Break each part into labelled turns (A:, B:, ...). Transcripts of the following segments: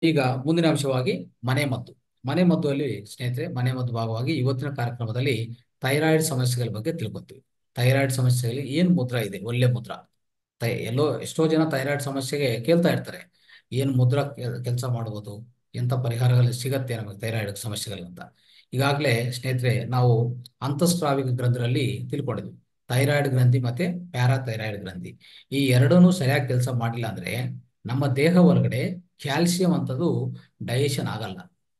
A: ಈಗ ಮುಂದಿನ ಅಂಶವಾಗಿ ಮನೆ ಮದ್ದು ಮನೆ ಮದ್ದುಯಲ್ಲಿ ಸ್ನೇಹಿತರೆ ಮನೆ ಮದ್ದು ಭಾಗವಾಗಿ ಇವತ್ತಿನ ಕಾರ್ಯಕ್ರಮದಲ್ಲಿ ಥೈರಾಯ್ಡ್ ಸಮಸ್ಯೆಗಳ ಬಗ್ಗೆ ತಿಳ್ಕೊತೀವಿ ಥೈರಾಯ್ಡ್ ಸಮಸ್ಯೆಯಲ್ಲಿ ಏನ್ ಮುದ್ರ ಇದೆ ಒಳ್ಳೆ ಮುದ್ರ ಥೈ ಎಲ್ಲೋ ಎಷ್ಟೋ ಜನ ಥೈರಾಯ್ಡ್ ಸಮಸ್ಯೆಗೆ ಕೇಳ್ತಾ ಇರ್ತಾರೆ ಏನ್ ಮುದ್ರ ಕೆಲಸ ಮಾಡುವುದು ಎಂತ ಪರಿಹಾರಗಳು ಸಿಗತ್ತೆ ನಮಗೆ ಥೈರಾಯ್ಡ್ ಸಮಸ್ಯೆಗಳಿಂದ ಈಗಾಗಲೇ ಸ್ನೇಹಿತರೆ ನಾವು ಅಂತಃಸ್ರಾವಿಕ ಗ್ರಂಥಿಯಲ್ಲಿ ತಿಳ್ಕೊಂಡಿದ್ವಿ ಥೈರಾಯ್ಡ್ ಗ್ರಂಥಿ ಮತ್ತೆ ಪ್ಯಾರಾಥೈರಾಯ್ಡ್ ಗ್ರಂಥಿ ಈ ಎರಡನ್ನೂ ಸರಿಯಾಗಿ ಕೆಲಸ ಮಾಡಿಲ್ಲ ಅಂದ್ರೆ ನಮ್ಮ ದೇಹ ಒಳಗಡೆ ಕ್ಯಾಲ್ಸಿಯಂ ಅಂತದ್ದು ಡೈಜೆಷನ್ ಆಗಲ್ಲ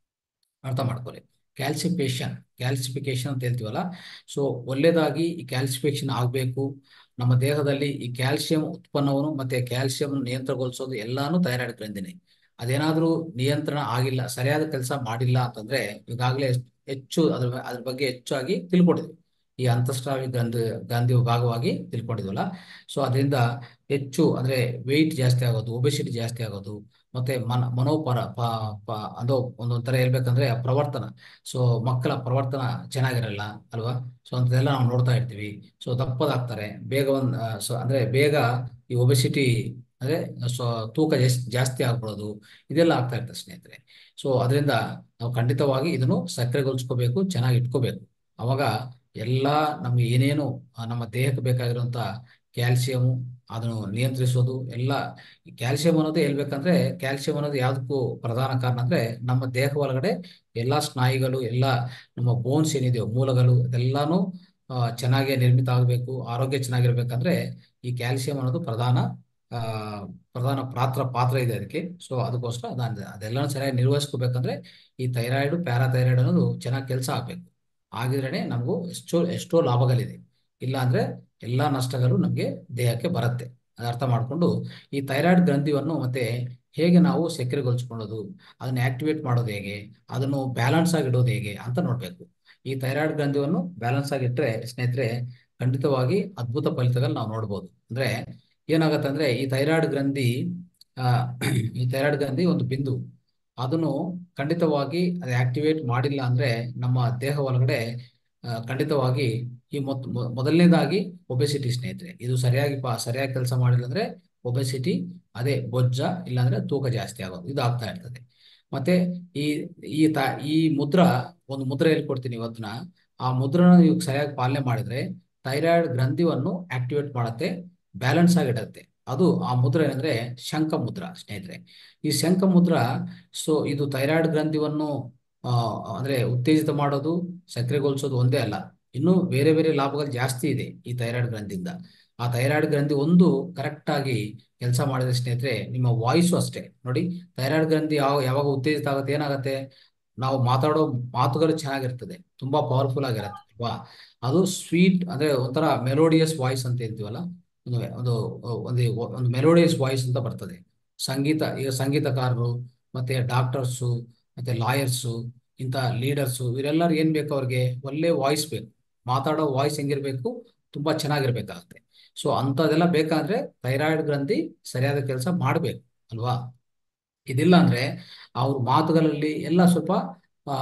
A: ಅರ್ಥ ಮಾಡ್ಕೊಳ್ಳಿ ಕ್ಯಾಲ್ಸಿಫಿಕೇಶನ್ ಕ್ಯಾಲ್ಸಿಫಿಕೇಶನ್ ಅಂತ ಹೇಳ್ತೀವಲ್ಲ ಸೊ ಒಳ್ಳೇದಾಗಿ ಈ ಕ್ಯಾಲ್ಸಿಫಿಕೇಶನ್ ಆಗಬೇಕು ನಮ್ಮ ದೇಹದಲ್ಲಿ ಈ ಕ್ಯಾಲ್ಸಿಯಂ ಉತ್ಪನ್ನವನ್ನು ಮತ್ತೆ ಕ್ಯಾಲ್ಸಿಯಂ ನಿಯಂತ್ರಣಗೊಳಿಸೋದು ಎಲ್ಲಾನು ಥೈರಾಯ್ಡ್ ಗ್ರಂಥಿನೇ ಅದೇನಾದ್ರೂ ನಿಯಂತ್ರಣ ಆಗಿಲ್ಲ ಸರಿಯಾದ ಕೆಲಸ ಮಾಡಿಲ್ಲ ಅಂತಂದ್ರೆ ಈಗಾಗಲೇ ಹೆಚ್ಚು ಅದ್ರ ಅದ್ರ ಬಗ್ಗೆ ಹೆಚ್ಚಾಗಿ ತಿಳ್ಕೊಂಡಿದ್ವಿ ಈ ಅಂತಃಸ್ರಾವಿ ಗ್ರಂಥಿ ಗ್ರಂಥಿ ಭಾಗವಾಗಿ ತಿಳ್ಕೊಂಡಿದ್ವಲ್ಲ ಸೊ ಅದರಿಂದ ಹೆಚ್ಚು ಅಂದ್ರೆ ವೆಯ್ಟ್ ಜಾಸ್ತಿ ಆಗೋದು ಒಬೆಸಿಟಿ ಜಾಸ್ತಿ ಆಗೋದು ಮತ್ತೆ ಮನ ಮನೋಪರ ಪ ಪ ಅದು ಒಂದೊಂದ್ ತರ ಹೇಳ್ಬೇಕಂದ್ರೆ ಪ್ರವರ್ತನ ಸೊ ಮಕ್ಕಳ ಪ್ರವರ್ತನ ಚೆನ್ನಾಗಿರಲ್ಲ ಅಲ್ವಾ ಸೊ ಅಂತೆಲ್ಲ ನಾವು ನೋಡ್ತಾ ಇರ್ತೀವಿ ಸೊ ದಪ್ಪದಾಗ್ತಾರೆ ಬೇಗ ಒಂದ್ ಆ, ಸೊ ಅಂದ್ರೆ ಬೇಗ ಈ ಒಬೆಸಿಟಿ ಅಂದ್ರೆ ಸೊ ತೂಕ ಜಾಸ್ತಿ ಜಾಸ್ತಿ ಆಗ್ಬಿಡೋದು ಇದೆಲ್ಲ ಆಗ್ತಾ ಇರ್ತದೆ ಸ್ನೇಹಿತರೆ ಸೊ ಅದರಿಂದ ನಾವು ಖಂಡಿತವಾಗಿ ಇದನ್ನು ಸಕ್ಕರೆಗೊಳಿಸ್ಕೋಬೇಕು ಚೆನ್ನಾಗಿ ಇಟ್ಕೋಬೇಕು ಅವಾಗ ಎಲ್ಲ ನಮ್ಗೆ ಏನೇನು ಆ, ನಮ್ಮ ದೇಹಕ್ಕೆ ಬೇಕಾಗಿರುವಂತ ಕ್ಯಾಲ್ಸಿಯಂ ಅದನ್ನು ನಿಯಂತ್ರಿಸೋದು ಎಲ್ಲ ಕ್ಯಾಲ್ಸಿಯಂ ಅನ್ನೋದು ಹೇಳ್ಬೇಕಂದ್ರೆ ಕ್ಯಾಲ್ಸಿಯಂ ಅನ್ನೋದು ಯಾವ್ದಕ್ಕೂ ಪ್ರಧಾನ ಕಾರಣ ಅಂದ್ರೆ ನಮ್ಮ ದೇಹ ಒಳಗಡೆ ಎಲ್ಲಾ ಸ್ನಾಯುಗಳು ಎಲ್ಲ ನಮ್ಮ ಬೋನ್ಸ್ ಏನಿದೆಯೋ ಮೂಲಗಳು ಅದೆಲ್ಲಾನು ಆ, ಚೆನ್ನಾಗಿ ನಿರ್ಮಿತ ಆಗಬೇಕು ಆರೋಗ್ಯ ಚೆನ್ನಾಗಿರ್ಬೇಕಂದ್ರೆ ಈ ಕ್ಯಾಲ್ಸಿಯಂ ಅನ್ನೋದು ಪ್ರಧಾನ ಆ ಪ್ರಧಾನ ಪಾತ್ರ ಪಾತ್ರ ಇದೆ ಅದಕ್ಕೆ ಸೊ ಅದಕ್ಕೋಸ್ಕರ ಅದ ಅದೆಲ್ಲ ಸರಿಯಾಗಿ ನಿರ್ವಹಿಸ್ಕೋಬೇಕಂದ್ರೆ ಈ ಥೈರಾಯ್ಡ್ ಪ್ಯಾರಾಥೈರಾಯ್ಡ್ ಅನ್ನೋದು ಚೆನ್ನಾಗಿ ಕೆಲಸ ಆಗ್ಬೇಕು ಆಗಿದ್ರೇನೆ ನಮಗೂ ಎಷ್ಟೋ ಎಷ್ಟೋ ಲಾಭಗಳಿದೆ ಇಲ್ಲ ಅಂದ್ರೆ ಎಲ್ಲಾ ನಷ್ಟಗಳು ನಮಗೆ ದೇಹಕ್ಕೆ ಬರುತ್ತೆ ಅದ್ ಅರ್ಥ ಮಾಡ್ಕೊಂಡು ಈ ಥೈರಾಯ್ಡ್ ಗ್ರಂಥಿಯನ್ನು ಮತ್ತೆ ಹೇಗೆ ನಾವು ಸಕ್ರಿಯಗೊಳಿಸ್ಕೊಳ್ಳೋದು ಅದನ್ನ ಆಕ್ಟಿವೇಟ್ ಮಾಡೋದು ಹೇಗೆ ಅದನ್ನು ಬ್ಯಾಲೆನ್ಸ್ ಆಗಿ ಇಡೋದು ಹೇಗೆ ಅಂತ ನೋಡ್ಬೇಕು ಈ ಥೈರಾಯ್ಡ್ ಗ್ರಂಥಿಯನ್ನು ಬ್ಯಾಲೆನ್ಸ್ ಆಗಿ ಇಟ್ರೆ ಸ್ನೇಹಿತರೆ ಖಂಡಿತವಾಗಿ ಅದ್ಭುತ ಫಲಿತಗಳು ನಾವು ನೋಡ್ಬೋದು ಅಂದ್ರೆ ಏನಾಗತ್ತೆ ಅಂದ್ರೆ ಈ ಥೈರಾಯ್ಡ್ ಗ್ರಂಥಿ ಆ ಈ ಥೈರಾಯ್ಡ್ ಗ್ರಂಥಿ ಒಂದು ಬಿಂದು ಅದನ್ನು ಖಂಡಿತವಾಗಿ ಅದು ಆಕ್ಟಿವೇಟ್ ಮಾಡಿಲ್ಲ ಅಂದ್ರೆ ನಮ್ಮ ದೇಹ ಒಳಗಡೆ ಆ, ಖಂಡಿತವಾಗಿ ಈ ಮೊತ್ ಮೊ- ಮೊದಲನೇದಾಗಿ ಒಬೆಸಿಟಿ ಸ್ನೇಹಿತರೆ ಇದು ಸರಿಯಾಗಿ ಪಾ ಸರಿಯಾಗಿ ಕೆಲಸ ಮಾಡಿಲ್ಲ ಅಂದ್ರೆ ಒಬೆಸಿಟಿ ಅದೇ ಬೊಜ್ಜ ಇಲ್ಲಾಂದ್ರೆ ತೂಕ ಜಾಸ್ತಿ ಆಗೋದು ಇದು ಆಗ್ತಾ ಇರ್ತದೆ ಮತ್ತೆ ಈ ಈ ತ ಈ ಮುದ್ರ ಒಂದು ಮುದ್ರೆ ಹೇಳ್ಕೊಡ್ತೀನಿ ಇವತ್ತಿನ ಆ ಮುದ್ರನ ನೀವು ಸರಿಯಾಗಿ ಪಾಲನೆ ಮಾಡಿದ್ರೆ ಥೈರಾಯ್ಡ್ ಗ್ರಂಥಿಯನ್ನು ಆಕ್ಟಿವೇಟ್ ಮಾಡುತ್ತೆ ಬ್ಯಾಲೆನ್ಸ್ ಆಗಿಡುತ್ತೆ ಅದು ಆ ಮುದ್ರ ಏನಂದ್ರೆ ಶಂಖ ಮುದ್ರ ಸ್ನೇಹಿತರೆ ಈ ಶಂಖ ಮುದ್ರ ಸೊ ಇದು ಥೈರಾಯ್ಡ್ ಗ್ರಂಥಿಯನ್ನು ಆ, ಅಂದ್ರೆ ಉತ್ತೇಜಿತ ಮಾಡೋದು ಸಕ್ರಿಯಗೊಳಿಸೋದು ಒಂದೇ ಅಲ್ಲ ಇನ್ನು ಬೇರೆ ಬೇರೆ ಲಾಭಗಳು ಜಾಸ್ತಿ ಇದೆ ಈ ಥೈರಾಯ್ಡ್ ಗ್ರಂಥಿಯಿಂದ ಆ ಥೈರಾಯ್ಡ್ ಗ್ರಂಥಿ ಒಂದು ಕರೆಕ್ಟ್ ಆಗಿ ಕೆಲಸ ಮಾಡಿದ್ರೆ ಸ್ನೇಹಿತರೆ ನಿಮ್ಮ ವಾಯ್ಸು ಅಷ್ಟೇ ನೋಡಿ ಥೈರಾಯ್ಡ್ ಗ್ರಂಥಿ ಯಾವ ಯಾವಾಗ ಉತ್ತೇಜಿತ ಆಗುತ್ತೆ ಏನಾಗುತ್ತೆ ನಾವು ಮಾತಾಡೋ ಮಾತುಗಳು ಚೆನ್ನಾಗಿರ್ತದೆ ತುಂಬಾ ಪವರ್ಫುಲ್ ಆಗಿರುತ್ತೆ ಅಲ್ವಾ ಅದು ಸ್ವೀಟ್ ಅಂದ್ರೆ ಒಂಥರ ಮೆಲೋಡಿಯಸ್ ವಾಯ್ಸ್ ಅಂತ ಹೇಳ್ತೀವಲ್ಲ ಒಂದು ಒಂದು ಒಂದು ಒಂದು ಮೆಲೋಡಿಯಸ್ ವಾಯ್ಸ್ ಅಂತ ಬರ್ತದೆ ಸಂಗೀತ ಈಗ ಸಂಗೀತಕಾರರು ಮತ್ತೆ ಡಾಕ್ಟರ್ಸು ಮತ್ತೆ ಲಾಯರ್ಸು ಇಂಥ ಲೀಡರ್ಸು ಇವರೆಲ್ಲರೂ ಏನ್ ಬೇಕು ಅವ್ರಿಗೆ ಒಳ್ಳೆ ವಾಯ್ಸ್ ಬೇಕು ಮಾತಾಡೋ ವಾಯ್ಸ್ ಹೆಂಗಿರ್ಬೇಕು ತುಂಬಾ ಚೆನ್ನಾಗಿರ್ಬೇಕಾಗತ್ತೆ ಸೊ ಅಂಥದ್ದೆಲ್ಲ ಬೇಕಾದ್ರೆ ಥೈರಾಯ್ಡ್ ಗ್ರಂಥಿ ಸರಿಯಾದ ಕೆಲಸ ಮಾಡ್ಬೇಕು ಅಲ್ವಾ ಇದಿಲ್ಲ ಅಂದ್ರೆ ಅವ್ರ ಮಾತುಗಳಲ್ಲಿ ಎಲ್ಲ ಸ್ವಲ್ಪ ಆ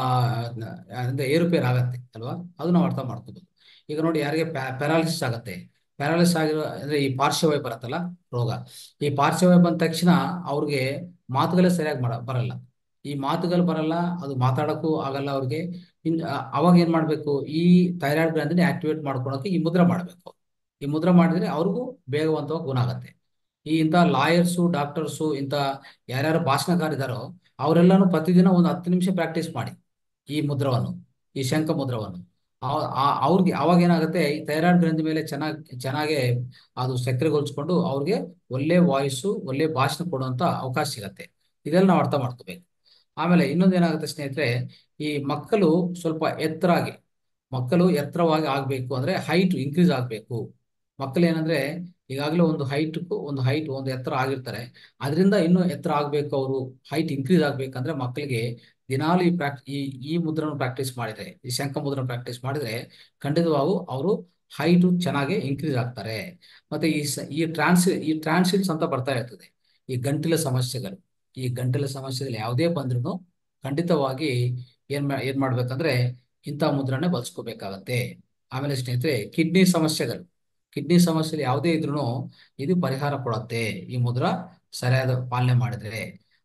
A: ಅಂದ್ರೆ ಏರುಪೇರು ಆಗತ್ತೆ ಅಲ್ವಾ ಅದು ನಾವು ಅರ್ಥ ಮಾಡ್ಕೋಬೇಕು ಈಗ ನೋಡಿ ಯಾರಿಗೆ ಪ್ಯಾರಾಲಿಸಿಸ್ ಆಗತ್ತೆ ಪ್ಯಾರಾಲಿಸಿಸ್ ಆಗಿರೋ ಅಂದ್ರೆ ಈ ಪಾರ್ಶ್ವವಾಯು ಬರುತ್ತಲ್ಲ ರೋಗ ಈ ಪಾರ್ಶ್ವವಾಯು ಬಂದ ತಕ್ಷಣ ಅವ್ರಿಗೆ ಮಾತುಗಳೇ ಸರಿಯಾಗಿ ಮಾಡ ಬರಲ್ಲ ಈ ಮಾತುಗಳು ಬರಲ್ಲ ಅದು ಮಾತಾಡಕ್ಕೂ ಆಗಲ್ಲ ಅವ್ರಿಗೆ ಇನ್ ಆ- ಅವಾಗ ಏನ್ ಮಾಡ್ಬೇಕು ಈ ಥೈರಾಯ್ಡ್ ಗ್ರಂಥಿನ ಆಕ್ಟಿವೇಟ್ ಮಾಡ್ಕೊಳಕ್ಕೆ ಈ ಮುದ್ರ ಮಾಡ್ಬೇಕು ಈ ಮುದ್ರ ಮಾಡಿದ್ರೆ ಅವ್ರಿಗೂ ಬೇಗವಂತವಾಗಿ ಗುಣ ಆಗತ್ತೆ ಈ ಇಂಥ ಲಾಯರ್ಸು ಡಾಕ್ಟರ್ಸು ಇಂಥ ಯಾರ್ಯಾರು ಭಾಷಣಕಾರಿದಾರೋ ಅವರೆಲ್ಲಾನು ಪ್ರತಿದಿನ ಒಂದು ಹತ್ತು ನಿಮಿಷ ಪ್ರಾಕ್ಟೀಸ್ ಮಾಡಿ ಈ ಮುದ್ರವನ್ನು ಈ ಶಂಖ ಮುದ್ರವನ್ನು ಆ- ಆ- ಅವ್ರಿಗೆ ಅವಾಗ ಏನಾಗುತ್ತೆ ಈ ಥೈರಾಯ್ಡ್ ಗ್ರಂಥಿ ಮೇಲೆ ಚೆನ್ನಾಗಿ ಚೆನ್ನಾಗಿ ಅದು ಸಕ್ರಿಯಗೊಳಿಸ್ಕೊಂಡು ಅವ್ರಿಗೆ ಒಳ್ಳೆ ವಾಯ್ಸು ಒಳ್ಳೆ ಭಾಷಣ ಕೊಡುವಂತ ಅವಕಾಶ ಸಿಗತ್ತೆ ಇದೆಲ್ಲ ನಾವು ಅರ್ಥ ಮಾಡ್ಕೋಬೇಕು ಆಮೇಲೆ ಇನ್ನೊಂದು ಏನಾಗುತ್ತೆ ಸ್ನೇಹಿತರೆ ಈ ಮಕ್ಕಳು ಸ್ವಲ್ಪ ಎತ್ತರಾಗಿ ಮಕ್ಕಳು ಎತ್ತರವಾಗಿ ಆಗ್ಬೇಕು ಅಂದ್ರೆ ಹೈಟ್ ಇನ್ಕ್ರೀಸ್ ಆಗ್ಬೇಕು ಮಕ್ಕಳು ಏನಂದ್ರೆ ಈಗಾಗಲೇ ಒಂದು ಹೈಟ್ ಒಂದು ಹೈಟ್ ಒಂದು ಎತ್ತರ ಆಗಿರ್ತಾರೆ ಅದರಿಂದ ಇನ್ನೂ ಎತ್ತರ ಆಗ್ಬೇಕು ಅವರು ಹೈಟ್ ಇನ್ಕ್ರೀಸ್ ಆಗ್ಬೇಕಂದ್ರೆ ಮಕ್ಕಳಿಗೆ ದಿನಾಲು ಈ ಪ್ರಾಕ್ ಈ ಈ ಮುದ್ರನ್ನು ಪ್ರಾಕ್ಟೀಸ್ ಮಾಡಿದ್ರೆ ಈ ಶಂಖ ಮುದ್ರನ ಪ್ರಾಕ್ಟೀಸ್ ಮಾಡಿದ್ರೆ ಖಂಡಿತವಾಗೂ ಅವರು ಹೈಟ್ ಚೆನ್ನಾಗಿ ಇನ್ಕ್ರೀಸ್ ಆಗ್ತಾರೆ ಮತ್ತೆ ಈ ಸ- ಈ ಟ್ರಾನ್ಸ್ ಈ ಟ್ರಾನ್ಸಿಲ್ಸ್ ಅಂತ ಬರ್ತಾ ಇರ್ತದೆ ಈ ಗಂಟಲ ಸಮಸ್ಯೆಗಳು ಈ ಗಂಟಲ ಸಮಸ್ಯೆಗಳು ಯಾವುದೇ ಬಂದ್ರೂ ಖಂಡಿತವಾಗಿ ಏನ್ ಮಾ ಏನ್ ಮಾಡ್ಬೇಕಂದ್ರೆ ಇಂಥ ಮುದ್ರನೆ ಬಳಸ್ಕೋಬೇಕಾಗತ್ತೆ ಆಮೇಲೆ ಸ್ನೇಹಿತರೆ ಕಿಡ್ನಿ ಸಮಸ್ಯೆಗಳು ಕಿಡ್ನಿ ಸಮಸ್ಯೆ ಯಾವುದೇ ಇದ್ರೂ ಇದು ಪರಿಹಾರ ಕೊಡುತ್ತೆ ಈ ಮುದ್ರ ಸರಿಯಾದ ಪಾಲನೆ ಮಾಡಿದ್ರೆ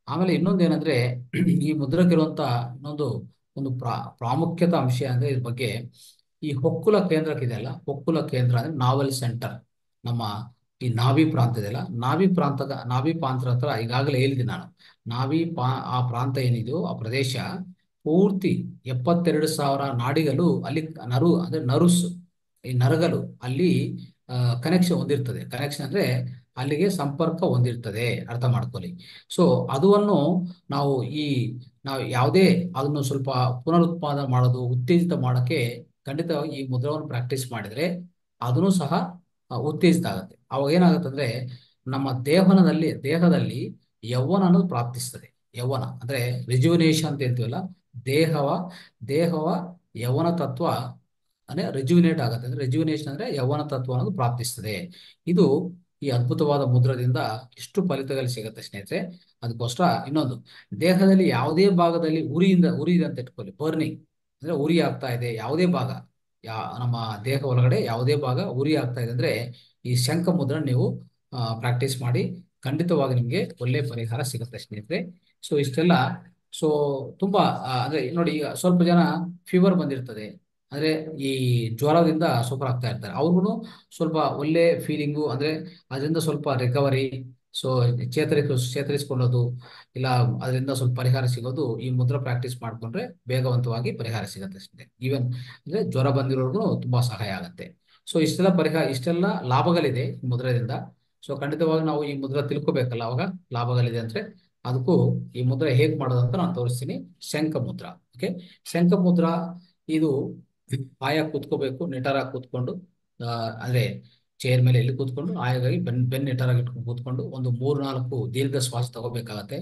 A: ಆಮೇಲೆ ಇನ್ನೊಂದು ಏನಂದ್ರೆ ಈ ಮುದ್ರಕ್ಕಿರುವಂತ ಇನ್ನೊಂದು ಒಂದು ಪ್ರಾ ಪ್ರಾಮುಖ್ಯತ ಅಂಶ ಅಂದ್ರೆ ಇದ್ರ ಬಗ್ಗೆ ಈ ಹೊಕ್ಕುಲ ಕೇಂದ್ರಕ್ಕೆ ಇದೆಯಲ್ಲ ಹೊಕ್ಕುಲ ಕೇಂದ್ರ ಅಂದ್ರೆ ನಾವೆಲ್ ಸೆಂಟರ್ ನಮ್ಮ ಈ ನಾಭಿ ಪ್ರಾಂತ ಇದೆಯಲ್ಲ ನಾಭಿ ಪ್ರಾಂತದ ನಾಭಿ ಪ್ರಾಂತ ಹತ್ರ ಈಗಾಗಲೇ ಹೇಳಿದ್ದೀನಿ ನಾನು ನಾಭಿ ಪಾ ಆ ಪ್ರಾಂತ ಏನಿದೆಯೋ ಆ ಪ್ರದೇಶ ಪೂರ್ತಿ ಎಪ್ಪತ್ತೆರಡು ಸಾವಿರ ನಾಡಿಗಳು ಅಲ್ಲಿ ನರು ಅಂದ್ರೆ ನರುಸ್ ಈ ನರಗಳು ಅಲ್ಲಿ ಕನೆಕ್ಷನ್ ಹೊಂದಿರ್ತದೆ ಕನೆಕ್ಷನ್ ಅಂದ್ರೆ ಅಲ್ಲಿಗೆ ಸಂಪರ್ಕ ಹೊಂದಿರ್ತದೆ ಅರ್ಥ ಮಾಡ್ಕೊಳ್ಳಿ ಸೊ ಅದನ್ನು ನಾವು ಈ ನಾವು ಯಾವುದೇ ಅದನ್ನು ಸ್ವಲ್ಪ ಪುನರುತ್ಪಾದನೆ ಮಾಡೋದು ಉತ್ತೇಜಿತ ಮಾಡೋಕ್ಕೆ ಖಂಡಿತವಾಗಿ ಈ ಮುದ್ರವನ್ನು ಪ್ರಾಕ್ಟೀಸ್ ಮಾಡಿದ್ರೆ ಅದನ್ನು ಸಹ ಆ, ಉತ್ತೇಜಿತ ಆಗುತ್ತೆ ಅವಾಗ ಏನಾಗುತ್ತೆ ಅಂದ್ರೆ ನಮ್ಮ ದೇಹನದಲ್ಲಿ ದೇಹದಲ್ಲಿ ಯೌವನ ಅನ್ನೋದು ಪ್ರಾಪ್ತಿಸ್ತದೆ ಯೌವನ ಅಂದ್ರೆ ರಿಜುವಿನೇಷನ್ ಅಂತ ಹೇಳ್ತೀವಲ್ಲ ದೇಹವ ದೇಹವ ಯೌವನ ತತ್ವ ಅಂದ್ರೆ ರಿಜುವಿನೇಟ್ ಆಗುತ್ತೆ ಅಂದ್ರೆ ರಿಜುವಿನೇಷನ್ ಅಂದ್ರೆ ಯೌವನ ತತ್ವ ಅನ್ನೋದು ಪ್ರಾಪ್ತಿಸ್ತದೆ ಇದು ಈ ಅದ್ಭುತವಾದ ಮುದ್ರದಿಂದ ಎಷ್ಟು ಫಲಿತಗಳು ಸಿಗುತ್ತೆ ಸ್ನೇಹಿತರೆ ಅದಕ್ಕೋಸ್ಕರ ಇನ್ನೊಂದು ದೇಹದಲ್ಲಿ ಯಾವುದೇ ಭಾಗದಲ್ಲಿ ಉರಿಯಿಂದ ಉರಿ ಇದೆ ಅಂತ ಇಟ್ಕೊಳ್ಳಿ ಬರ್ನಿಂಗ್ ಅಂದ್ರೆ ಉರಿ ಆಗ್ತಾ ಇದೆ ಯಾವುದೇ ಭಾಗ ಯಾ ನಮ್ಮ ದೇಹ ಒಳಗಡೆ ಯಾವುದೇ ಭಾಗ ಉರಿ ಆಗ್ತಾ ಇದೆ ಅಂದ್ರೆ ಈ ಶಂಖ ಮುದ್ರ ನೀವು ಪ್ರಾಕ್ಟೀಸ್ ಮಾಡಿ ಖಂಡಿತವಾಗಿ ನಿಮಗೆ ಒಳ್ಳೆ ಪರಿಹಾರ ಸಿಗುತ್ತೆ ಸ್ನೇಹಿತರೆ ಸೊ ಇಷ್ಟೆಲ್ಲ ಸೊ ತುಂಬಾ ಆ, ಅಂದ್ರೆ ನೋಡಿ ಈಗ ಸ್ವಲ್ಪ ಜನ ಫೀವರ್ ಬಂದಿರ್ತದೆ ಅಂದ್ರೆ ಈ ಜ್ವರದಿಂದ ಸಫರ್ ಆಗ್ತಾ ಇರ್ತಾರೆ ಅವ್ರಿಗೂ ಸ್ವಲ್ಪ ಒಳ್ಳೆ ಫೀಲಿಂಗು ಅಂದ್ರೆ ಅದರಿಂದ ಸ್ವಲ್ಪ ರಿಕವರಿ ಸೊ ಚೇತರಿಕ ಚೇತರಿಸಿಕೊಳ್ಳೋದು ಇಲ್ಲ ಅದರಿಂದ ಸ್ವಲ್ಪ ಪರಿಹಾರ ಸಿಗೋದು ಈ ಮುದ್ರ ಪ್ರಾಕ್ಟೀಸ್ ಮಾಡ್ಕೊಂಡ್ರೆ ವೇಗವಂತವಾಗಿ ಪರಿಹಾರ ಸಿಗುತ್ತೆ ಅಷ್ಟೇ ಈವನ್ ಅಂದ್ರೆ ಜ್ವರ ಬಂದಿರೋರ್ಗು ತುಂಬಾ ಸಹಾಯ ಆಗುತ್ತೆ ಸೊ ಇಷ್ಟೆಲ್ಲ ಪರಿಹಾರ ಇಷ್ಟೆಲ್ಲ ಲಾಭಗಳಿದೆ ಈ ಮುದ್ರದಿಂದ ಸೊ ಖಂಡಿತವಾಗಿ ನಾವು ಈ ಮುದ್ರ ತಿಳ್ಕೊಬೇಕಲ್ಲ ಅವಾಗ ಲಾಭಗಳಿದೆ ಅಂದ್ರೆ ಅದಕ್ಕೂ ಈ ಮುದ್ರ ಹೇಗ್ ಮಾಡೋದು ಅಂತ ನಾನು ತೋರಿಸ್ತೀನಿ ಶಂಖ ಮುದ್ರ ಓಕೆ ಶಂಖ ಮುದ್ರ ಇದು ಆಯಾಗಿ ಕೂತ್ಕೋಬೇಕು ನಿಟಾರಾಗಿ ಕೂತ್ಕೊಂಡು ಆ, ಅಂದ್ರೆ ಚೇರ್ ಮೇಲೆ ಎಲ್ಲಿ ಕೂತ್ಕೊಂಡು ಆಯಾಗಿ ಬೆನ್ ಬೆನ್ ನಿಟಾರಾಗಿ ಇಟ್ಕೊಂಡು ಕೂತ್ಕೊಂಡು ಒಂದು ಮೂರ್ ನಾಲ್ಕು ದೀರ್ಘ ಶ್ವಾಸ ತಗೋಬೇಕಾಗತ್ತೆ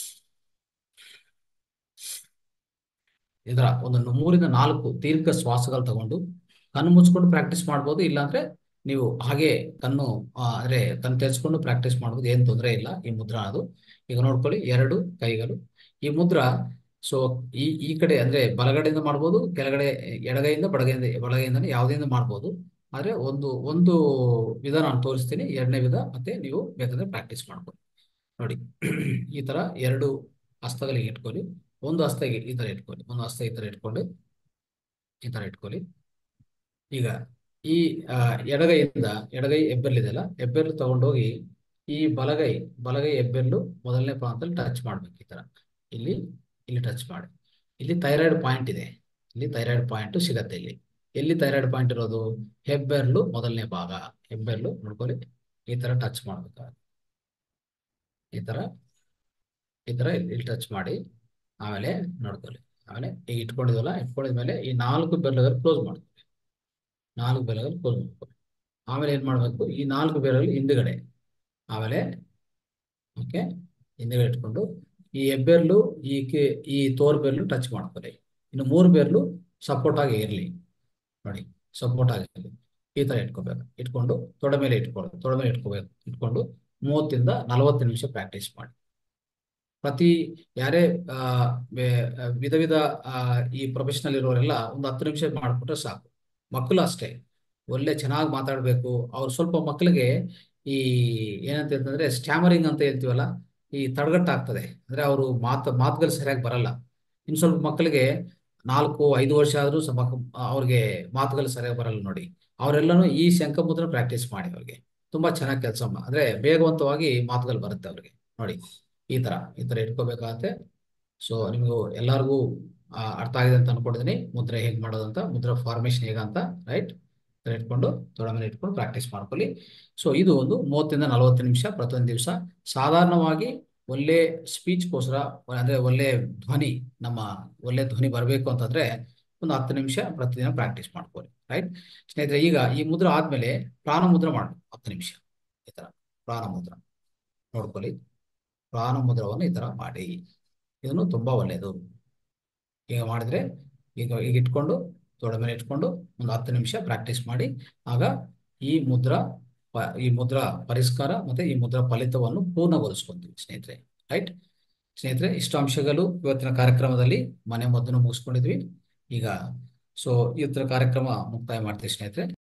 A: ಇದರ ಒಂದು ಮೂರಿಂದ ನಾಲ್ಕು ದೀರ್ಘ ಶ್ವಾಸಗಳು ತಗೊಂಡು ಕಣ್ಣು ಮುಚ್ಕೊಂಡು ಪ್ರಾಕ್ಟೀಸ್ ಮಾಡ್ಬೋದು ಇಲ್ಲಾಂದ್ರೆ ನೀವು ಹಾಗೆ ಕಣ್ಣು ಆ, ಅಂದ್ರೆ ಕಣ್ಣು ತೆರೆಸ್ಕೊಂಡು ಪ್ರಾಕ್ಟೀಸ್ ಮಾಡ್ಬೋದು ಏನ್ ತೊಂದರೆ ಇಲ್ಲ ಈ ಮುದ್ರಾ ಅದು ಈಗ ನೋಡ್ಕೊಳ್ಳಿ ಎರಡು ಕೈಗಳು ಈ ಮುದ್ರಾ ಸೊ ಈ ಈ ಕಡೆ ಅಂದ್ರೆ ಬಲಗಡೆಯಿಂದ ಮಾಡ್ಬೋದು ಕೆಳಗಡೆ ಎಡಗೈಯಿಂದ ಬಡಗೈಯಿಂದ ಬಲಗೈಯಿಂದ ಯಾವುದರಿಂದ ಮಾಡ್ಬೋದು ಆದ್ರೆ ಒಂದು ಒಂದು ವಿಧ ನಾನು ತೋರಿಸ್ತೀನಿ ಎರಡನೇ ವಿಧ ಮತ್ತೆ ನೀವು ಬೇಕಾದ್ರೆ ಪ್ರಾಕ್ಟೀಸ್ ಮಾಡ್ಬೋದು ನೋಡಿ ಈ ತರ ಎರಡು ಹಸ್ತಗಳಿಗೆ ಇಟ್ಕೊಳ್ಳಿ ಒಂದು ಹಸ್ತ ಈ ಈ ತರ ಇಟ್ಕೊಳ್ಳಿ ಒಂದು ಹಸ್ತ ಈ ತರ ಇಟ್ಕೊಂಡು ಈ ತರ ಇಟ್ಕೊಳ್ಳಿ ಈಗ ಈ ಆ, ಎಡಗೈಯಿಂದ ಎಡಗೈ ಹೆಬ್ಬೆರಳಿದೆಯಲ್ಲ ಹೆಬ್ಬೆರಳು ತಗೊಂಡೋಗಿ ಈ ಬಲಗೈ ಬಲಗೈ ಹೆಬ್ಬೆರಳು ಮೊದಲನೇ ಪ್ರಾಂತದಲ್ಲಿ ಟಚ್ ಮಾಡ್ಬೇಕು ಈ ತರ ಇಲ್ಲಿ ಇಲ್ಲಿ ಟಚ್ ಮಾಡಿ ಇಲ್ಲಿ ಥೈರಾಯ್ಡ್ ಪಾಯಿಂಟ್ ಇದೆ ಇಲ್ಲಿ ಥೈರಾಯ್ಡ್ ಪಾಯಿಂಟ್ ಸಿಗತ್ತೆ ಇಲ್ಲಿ ಎಲ್ಲಿ ಥೈರಾಯ್ಡ್ ಪಾಯಿಂಟ್ ಇರೋದು ಹೆಬ್ಬೆರಳು ಮೊದಲನೇ ಭಾಗ ಹೆಬ್ಬೆರಳು ನೋಡ್ಕೊಳ್ಳಿ ಈ ತರ ಟಚ್ ಮಾಡ್ಬೇಕಾಗುತ್ತೆ ಈ ತರ ಈ ತರ ಇಲ್ಲಿ ಇಲ್ಲಿ ಟಚ್ ಮಾಡಿ ಆಮೇಲೆ ನೋಡ್ಕೊಳ್ಳಿ ಆಮೇಲೆ ಈಗ ಇಟ್ಕೊಂಡಿದ್ವಲ್ಲ ಇಟ್ಕೊಂಡಿದ್ಮೇಲೆ ಈ ನಾಲ್ಕು ಬೆರಳುಗಳು ಕ್ಲೋಸ್ ಮಾಡ್ಕೊಳ್ಳಿ ನಾಲ್ಕು ಬೆರಳುಗಳು ಕ್ಲೋಸ್ ಮಾಡ್ಕೊಳ್ಳಿ ಆಮೇಲೆ ಏನ್ ಮಾಡ್ಬೇಕು ಈ ನಾಲ್ಕು ಬೆರಳು ಹಿಂದ್ಗಡೆ ಆಮೇಲೆ ಓಕೆ ಹಿಂದ್ಗಡೆ ಇಟ್ಕೊಂಡು ಈ ಹೆಬ್ಬೆರಳು ಈ ಕೆ ಈ ತೋರ್ ಬೆರಳು ಟಚ್ ಮಾಡ್ಕೊಳ್ಳಿ ಇನ್ನು ಮೂರು ಬೆರಳು ಸಪೋರ್ಟ್ ಆಗಿ ಇರಲಿ ನೋಡಿ ಸಪೋರ್ಟ್ ಆಗಿರಲಿ ಈ ತರ ಇಟ್ಕೋಬೇಕು ಇಟ್ಕೊಂಡು ತೊಡೆ ಮೇಲೆ ಇಟ್ಕೊಳ್ಳಿ ತೊಡೆ ಮೇಲೆ ಇಟ್ಕೋಬೇಕು ಇಟ್ಕೊಂಡು ಮೂವತ್ತಿಂದ ನಲವತ್ತು ನಿಮಿಷ ಪ್ರಾಕ್ಟೀಸ್ ಮಾಡಿ ಪ್ರತಿ ಯಾರೇ ಆ, ಬೆ- ಆ, ವಿಧ ವಿಧ ಆ, ಈ ಪ್ರೊಫೆಷನಲ್ ಇರೋರೆಲ್ಲ ಒಂದು ಹತ್ತು ನಿಮಿಷ ಮಾಡ್ಬಿಟ್ರೆ ಸಾಕು ಮಕ್ಕಳು ಅಷ್ಟೇ ಒಳ್ಳೆ ಚೆನ್ನಾಗಿ ಮಾತಾಡಬೇಕು ಅವ್ರು ಸ್ವಲ್ಪ ಮಕ್ಕಳಿಗೆ ಈ ಏನಂತ ಹೇಳ್ತಂದ್ರೆ ಸ್ಟ್ಯಾಮರಿಂಗ್ ಅಂತ ಹೇಳ್ತೀವಲ್ಲ ಈ ತಡಗಟ್ಟಾಗ್ತದೆ ಅಂದ್ರೆ ಅವರು ಮಾತು ಮಾತುಗಳು ಸರಿಯಾಗಿ ಬರಲ್ಲ ಇನ್ನು ಸ್ವಲ್ಪ ಮಕ್ಕಳಿಗೆ ನಾಲ್ಕು ಐದು ವರ್ಷ ಆದ್ರೂ ಸ್ವಲ್ಪ ಅವ್ರಿಗೆ ಮಾತುಗಳು ಸರಿಯಾಗಿ ಬರಲ್ಲ ನೋಡಿ ಅವರೆಲ್ಲನೂ ಈ ಶಂಖಮುದ್ರ ಪ್ರಾಕ್ಟೀಸ್ ಮಾಡಿ ಅವ್ರಿಗೆ ತುಂಬಾ ಚೆನ್ನಾಗಿ ಕೆಲಸ ಅಂದ್ರೆ ವೇಗವಂತವಾಗಿ ಮಾತುಗಳು ಬರುತ್ತೆ ಅವ್ರಿಗೆ ನೋಡಿ ಈ ತರ ಈ ತರ ಇಟ್ಕೋಬೇಕಾಗತ್ತೆ ಸೊ ನಿಮಗೂ ಎಲ್ಲರಿಗೂ ಆ, ಅರ್ಥ ಆಗಿದೆ ಅಂತ ಅನ್ಕೊಂಡಿದ್ದೀನಿ ಮುದ್ರೆ ಹೇಗೆ ಮಾಡೋದಂತ ಮುದ್ರಾ ಫಾರ್ಮೇಶನ್ ಹೇಗಂತ ರೈಟ್ ಇಟ್ಕೊಂಡು ತೊಡೆ ಮೇಲೆ ಇಟ್ಕೊಂಡು ಪ್ರಾಕ್ಟೀಸ್ ಮಾಡ್ಕೊಳ್ಳಿ ಸೊ ಇದು ಒಂದು ಮೂವತ್ತರಿಂದ ನಲವತ್ತು ನಿಮಿಷ ಪ್ರತಿಯೊಂದು ದಿವಸ ಸಾಧಾರಣವಾಗಿ ಒಳ್ಳೆ ಸ್ಪೀಚ್ಗೋಸ್ಕರ ಅಂದ್ರೆ ಒಳ್ಳೆ ಧ್ವನಿ ನಮ್ಮ ಒಳ್ಳೆ ಧ್ವನಿ ಬರಬೇಕು ಅಂತಂದ್ರೆ ಒಂದು ಹತ್ತು ನಿಮಿಷ ಪ್ರತಿದಿನ ಪ್ರಾಕ್ಟೀಸ್ ಮಾಡ್ಕೊಳ್ಳಿ ರೈಟ್ ಸ್ನೇಹಿತರೆ ಈಗ ಈ ಮುದ್ರ ಆದ್ಮೇಲೆ ಪ್ರಾಣ ಮುದ್ರ ಮಾಡಿ ಹತ್ತು ನಿಮಿಷ ಈ ತರ ಪ್ರಾಣ ಮುದ್ರ ನೋಡ್ಕೊಳ್ಳಿ ಪ್ರಾಣ ಮುದ್ರವನ್ನು ಈ ತರ ಮಾಡಿ ಇದನ್ನು ತುಂಬಾ ಒಳ್ಳೆಯದು ಈಗ ಮಾಡಿದ್ರೆ ಈಗ ಈಗ ಇಟ್ಕೊಂಡು ತೊಡೆ ಮೇಲೆ ಇಟ್ಕೊಂಡು ಒಂದು ಹತ್ತು ನಿಮಿಷ ಪ್ರಾಕ್ಟೀಸ್ ಮಾಡಿ ಆಗ ಈ ಮುದ್ರಾ ಪ- ಈ ಮುದ್ರಾ ಪರಿಷ್ಕಾರ ಮತ್ತೆ ಈ ಮುದ್ರಾ ಫಲಿತವನ್ನು ಪೂರ್ಣಗೊಳಿಸ್ಕೊಂತೀವಿ ಸ್ನೇಹಿತರೆ ರೈಟ್ ಸ್ನೇಹಿತರೆ ಇಷ್ಟು ಅಂಶಗಳು ಇವತ್ತಿನ ಕಾರ್ಯಕ್ರಮದಲ್ಲಿ ಮನೆ ಮದ್ದನ್ನು ಮುಗಿಸ್ಕೊಂಡಿದ್ವಿ ಈಗ ಸೊ ಇವತ್ತಿನ ಕಾರ್ಯಕ್ರಮ ಮುಕ್ತಾಯ ಮಾಡ್ತೀವಿ ಸ್ನೇಹಿತರೆ